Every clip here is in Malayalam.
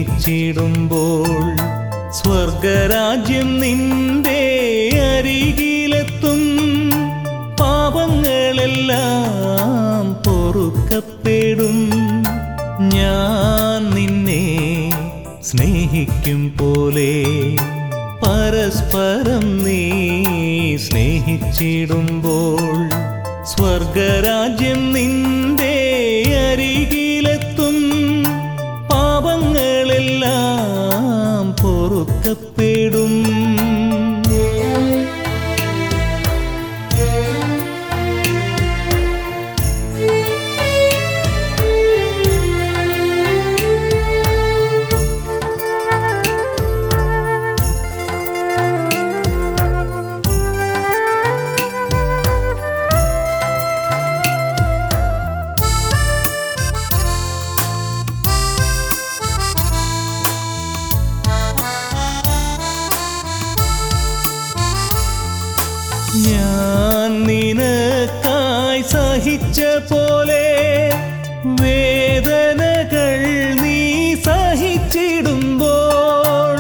സ്നേഹിച്ചിടുമ്പോൾ സ്വർഗരാജ്യം നിന്റെ അരികിലെത്തും പാപങ്ങളെല്ലാം പൊറുക്കപ്പെടും ഞാൻ നിന്നെ സ്നേഹിക്കും പോലെ പരസ്പരം നീ സ്നേഹിച്ചിടുമ്പോൾ സ്വർഗരാജ്യം നിന്റെ അരികിലെത്തും പാപങ്ങളെല്ലാം പൊറുക്കപ്പെടും ഞാൻ നിനക്കായി സഹിച്ച പോലെ വേദനകൾ നീ സഹിച്ചിടുമ്പോൾ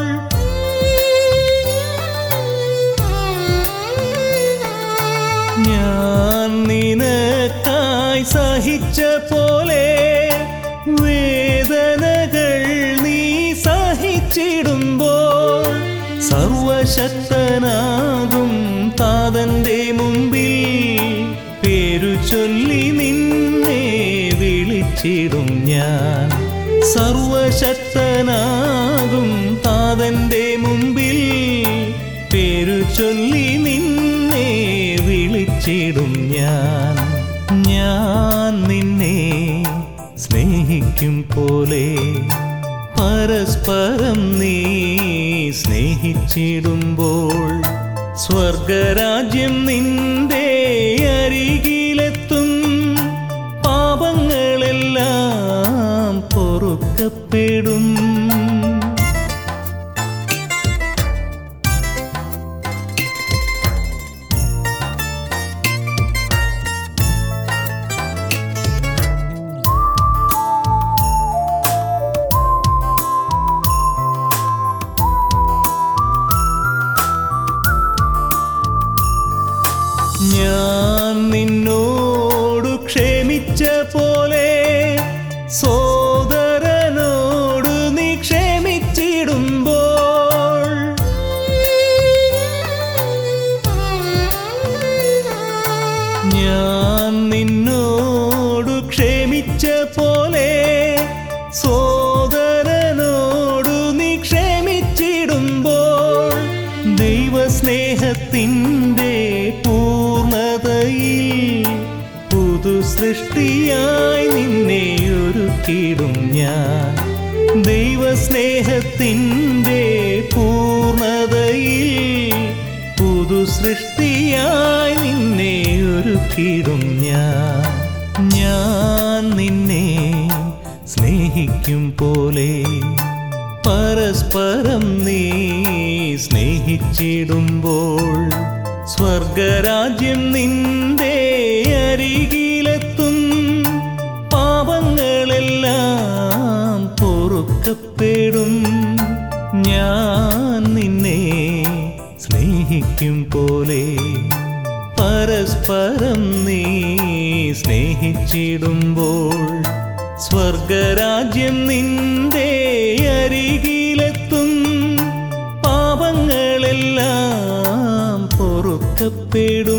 ഞാൻ നിനക്കായി സഹിച്ച പോലെ വേദനകൾ നീ സഹിച്ചിടുമ്പോൾ സർവശക്തനാകും താതന്റെ മുമ്പിൽ പേരു ചൊല്ലി നിന്നെ വിളിച്ചിടും ഞാൻ സർവശക്തനാകും താതന്റെ മുമ്പിൽ പേരു ചൊല്ലി നിന്നെ വിളിച്ചിടും ഞാൻ ഞാൻ നിന്നെ സ്നേഹിക്കും പോലെ പരസ്പരം നീ സ്നേഹിച്ചിടുമ്പോൾ സ്വർഗരാജ്യം നിന്റെ അരികിലെത്തും പാപങ്ങളെല്ലാം പൊറുക്കപ്പെടും ഞാൻ നിന്നോടു ക്ഷമിച്ച പോലെ സോദരനോട് നീ ക്ഷമിച്ചിടുമ്പോൾ ഞാൻ നിന്നോടു ക്ഷമിച്ച പോലെ സോദരനോടു നീ ക്ഷമിച്ചിടുമ്പോൾ ദൈവസ്നേഹത്തിൻ്റെ പൂർണ്ണതയിൽ പുതു സൃഷ്ടിയായി നിന്നെ ഒരുക്കിടും ഞാൻ ദൈവസ്നേഹത്തിൻ്റെ പൂർണ്ണതയിൽ പുതു സൃഷ്ടിയായി നിന്നെ ഒരുക്കിടും ഞാൻ ഞാൻ നിന്നെ സ്നേഹിക്കും പോലെ പരസ്പരം നീ സ്നേഹിച്ചിടുമ്പോൾ സ്വർഗരാജ്യം നിന്റെ അരികിലെത്തും പാപങ്ങളെല്ലാം പൊറുക്കപ്പെടും ഞാൻ നിന്നെ സ്നേഹിക്കും പോലെ പരസ്പരം നീ സ്നേഹിച്ചിടുമ്പോൾ സ്വർഗരാജ്യം നിന്റെ അരികിലെത്തും പാപങ്ങളെല്ലാം പൊറുക്കപ്പെടും